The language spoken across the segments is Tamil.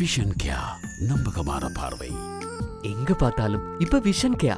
விஷன் கியா நம்பகமான பார்வை எங்க பார்த்தாலும் இப்ப விஷன் கேயா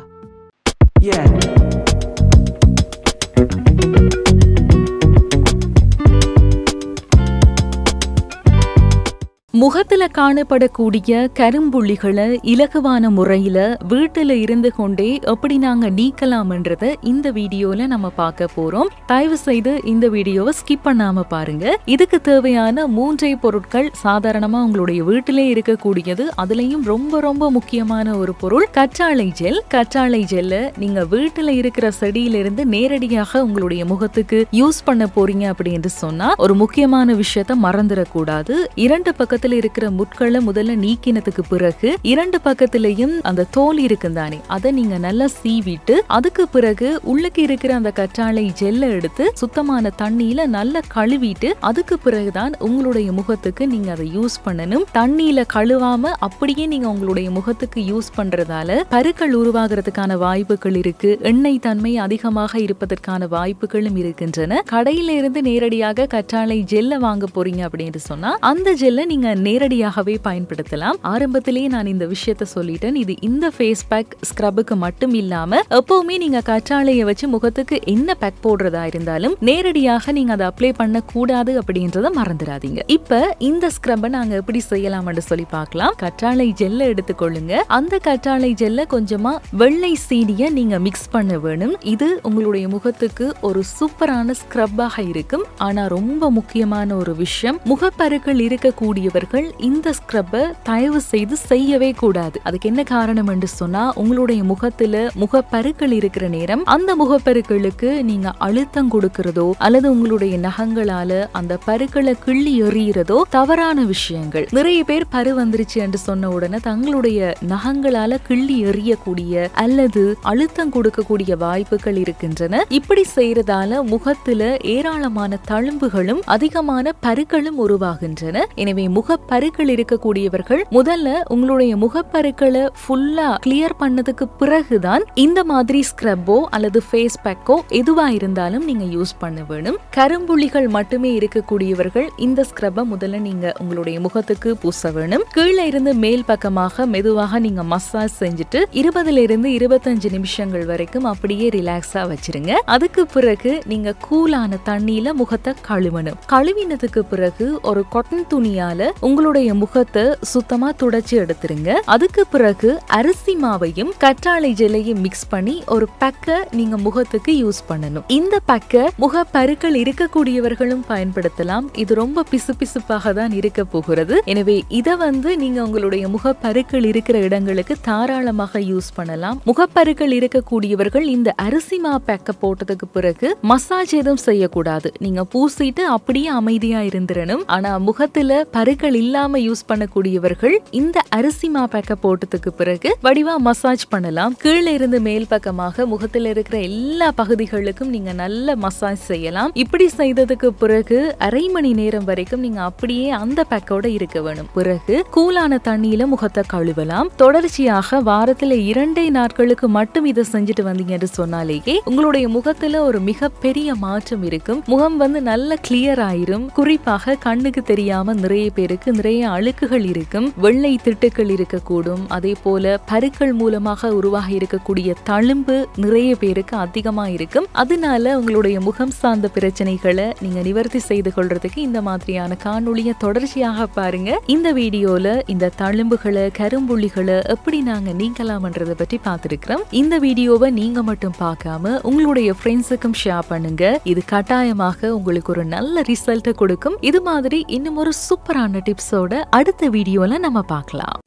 முகத்துல காணப்படக்கூடிய கரும்புள்ளிகளை இலகுவான முறையில வீட்டுல இருந்து கொண்டே எப்படி நாங்க நீக்கலாம்ன்றத இந்த வீடியோல நம்ம பார்க்க போறோம் தயவு செய்து இந்த வீடியோவை ஸ்கிப் பண்ணாம பாருங்க இதுக்கு தேவையான மூன்றை பொருட்கள் சாதாரணமா உங்களுடைய வீட்டிலே இருக்கக்கூடியது அதுலயும் ரொம்ப ரொம்ப முக்கியமான ஒரு பொருள் கற்றாழை ஜெல் கற்றாழை ஜெல்ல நீங்க வீட்டுல இருக்கிற செடியில இருந்து நேரடியாக உங்களுடைய முகத்துக்கு யூஸ் பண்ண போறீங்க அப்படின்னு சொன்னா ஒரு முக்கியமான விஷயத்த மறந்துடக்கூடாது இரண்டு பக்கத்துல இருக்கிற முட்களை முதல்ல நீக்கினதுக்கு பிறகு இரண்டு பக்கத்திலையும் அந்த தோல் இருக்கும் தானே அதை நீங்க நல்லா சீவிட்டு அதுக்கு பிறகு உள்ளுக்கு இருக்கிற அந்த கற்றாழை ஜெல்லை எடுத்து சுத்தமான தண்ணியில நல்லா கழுவிட்டு அதுக்கு பிறகுதான் உங்களுடைய முகத்துக்கு நீங்க அதை யூஸ் பண்ணணும் தண்ணியில கழுவாம அப்படியே நீங்க உங்களுடைய முகத்துக்கு யூஸ் பண்றதால பருக்கள் உருவாகிறதுக்கான வாய்ப்புகள் இருக்கு எண்ணெய் தன்மை அதிகமாக இருப்பதற்கான வாய்ப்புகளும் இருக்கின்றன கடையில இருந்து நேரடியாக கற்றாழை ஜெல்லை வாங்க போறீங்க அப்படின்னு சொன்னா அந்த ஜெல்லை நீங்க நேரடியாகவே பயன்படுத்தலாம் ஆரம்பத்திலேயே நான் இந்த விஷயத்த சொல்லிட்டேன் இது இந்த ஃபேஸ் பேக் ஸ்க்ரப்புக்கு மட்டும் இல்லாம எப்பவுமே நீங்க கற்றாழையை வச்சு முகத்துக்கு என்ன பேக் போடுறதா இருந்தாலும் நேரடியாக நீங்க அதை அப்ளை பண்ண கூடாது அப்படின்றத மறந்துடாதீங்க இப்ப இந்த ஸ்க்ரப்பை நாங்க எப்படி செய்யலாம்னு சொல்லி பார்க்கலாம் கற்றாழை ஜெல்லை எடுத்துக்கொள்ளுங்க அந்த கற்றாழை ஜெல்லை கொஞ்சமா வெள்ளை சீனிய நீங்க மிக்ஸ் பண்ண வேணும் இது உங்களுடைய முகத்துக்கு ஒரு சூப்பரான ஸ்க்ரப்பாக இருக்கும் ஆனா ரொம்ப முக்கியமான ஒரு விஷயம் முகப்பருக்கள் இருக்கக்கூடியவர்கள் இந்த ஸ்க்ரப்பை தயவு செய்து செய்யவே கூடாது அதுக்கு என்ன காரணம் என்று சொன்னா உங்களுடைய முகத்துல முகப்பருக்கள் இருக்கிற நேரம் அந்த முகப்பருக்களுக்கு நீங்க அழுத்தம் கொடுக்கிறதோ அல்லது உங்களுடைய நகங்களால அந்த பருக்களை கிள்ளி எறிகிறதோ தவறான விஷயங்கள் நிறைய பேர் பரு வந்துருச்சு என்று சொன்ன உடனே தங்களுடைய நகங்களால கிள்ளி எறியக்கூடிய அல்லது அழுத்தம் கொடுக்கக்கூடிய வாய்ப்புகள் இருக்கின்றன இப்படி செய்யறதால முகத்துல ஏராளமான தழும்புகளும் அதிகமான பருக்களும் உருவாகின்றன எனவே முகப்பருக்கள் இருக்கக்கூடியவர்கள் முதல்ல உங்களுடைய முகப்பருக்களை ஃபுல்லா கிளியர் பண்ணதுக்கு பிறகுதான் இந்த மாதிரி ஸ்க்ரப்போ அல்லது ஃபேஸ் பேக்கோ எதுவா இருந்தாலும் நீங்க யூஸ் பண்ண வேணும் கரும்புள்ளிகள் மட்டுமே இருக்கக்கூடியவர்கள் இந்த ஸ்க்ரப்பை முதல்ல நீங்க உங்களுடைய முகத்துக்கு பூச வேணும் கீழே இருந்து மேல் பக்கமாக மெதுவாக நீங்க மசாஜ் செஞ்சுட்டு இருபதுல இருந்து இருபத்தஞ்சு நிமிஷங்கள் வரைக்கும் அப்படியே ரிலாக்ஸா வச்சிருங்க அதுக்கு பிறகு நீங்க கூலான தண்ணியில முகத்தை கழுவணும் கழுவினதுக்கு பிறகு ஒரு கொட்டன் துணியால உங்களுடைய முகத்தை சுத்தமா துடைச்சு எடுத்துருங்க அதுக்கு பிறகு அரிசி மாவையும் கற்றாழை ஜெல்லையும் மிக்ஸ் பண்ணி ஒரு பேக்கை நீங்க முகத்துக்கு யூஸ் பண்ணணும் இந்த பேக்கை முக பருக்கள் இருக்கக்கூடியவர்களும் பயன்படுத்தலாம் இது ரொம்ப பிசுபிசுப்பாக தான் இருக்க போகிறது எனவே இதை வந்து நீங்க உங்களுடைய முகப்பருக்கள் இருக்கிற இடங்களுக்கு தாராளமாக யூஸ் பண்ணலாம் முகப்பருக்கள் இருக்கக்கூடியவர்கள் இந்த அரிசி மா பேக்க போட்டதுக்கு பிறகு மசாஜ் எதுவும் செய்யக்கூடாது நீங்க பூசிட்டு அப்படியே அமைதியா இருந்துடணும் ஆனா முகத்துல பருக்கள் இல்லாம யூஸ் பண்ணக்கூடியவர்கள் இந்த அரிசி மா பேக்க போட்டதுக்கு பிறகு வடிவா மசாஜ் பண்ணலாம் கீழே இருந்து மேல் பக்கமாக முகத்துல இருக்கிற எல்லா பகுதிகளுக்கும் நீங்க நல்ல மசாஜ் செய்யலாம் இப்படி செய்ததுக்கு பிறகு அரை மணி நேரம் வரைக்கும் நீங்க அப்படியே அந்த பேக்கோட இருக்க வேணும் பிறகு கூலான தண்ணியில முகத்தை கழுவலாம் தொடர்ச்சியாக வாரத்துல இரண்டே நாட்களுக்கு மட்டும் இதை செஞ்சுட்டு வந்தீங்கன்னு சொன்னாலேயே உங்களுடைய முகத்துல ஒரு மிகப்பெரிய மாற்றம் இருக்கும் முகம் வந்து நல்ல கிளியர் ஆயிரும் குறிப்பாக கண்ணுக்கு தெரியாம நிறைய பேருக்கு நிறைய அழுக்குகள் இருக்கும் வெள்ளை திட்டுக்கள் இருக்கக்கூடும் அதே போல பருக்கள் மூலமாக உருவாகி இருக்கக்கூடிய தழும்பு நிறைய பேருக்கு அதிகமா இருக்கும் அதனால உங்களுடைய முகம் சார்ந்த பிரச்சனைகளை நீங்க நிவர்த்தி செய்து கொள்றதுக்கு இந்த மாதிரியான காணொளியை தொடர்ச்சியாக பாருங்க இந்த வீடியோல இந்த தழும்புகளை கரும்புள்ளிகளை எப்படி நாங்க நீக்கலாம்ன்றதை பற்றி பார்த்திருக்கிறோம் இந்த வீடியோவை நீங்க மட்டும் பார்க்காம உங்களுடைய ஃப்ரெண்ட்ஸுக்கும் ஷேர் பண்ணுங்க இது கட்டாயமாக உங்களுக்கு ஒரு நல்ல ரிசல்ட்டை கொடுக்கும் இது மாதிரி இன்னும் ஒரு சூப்பரான டிப்ஸோட அடுத்த வீடியோல நம்ம பார்க்கலாம்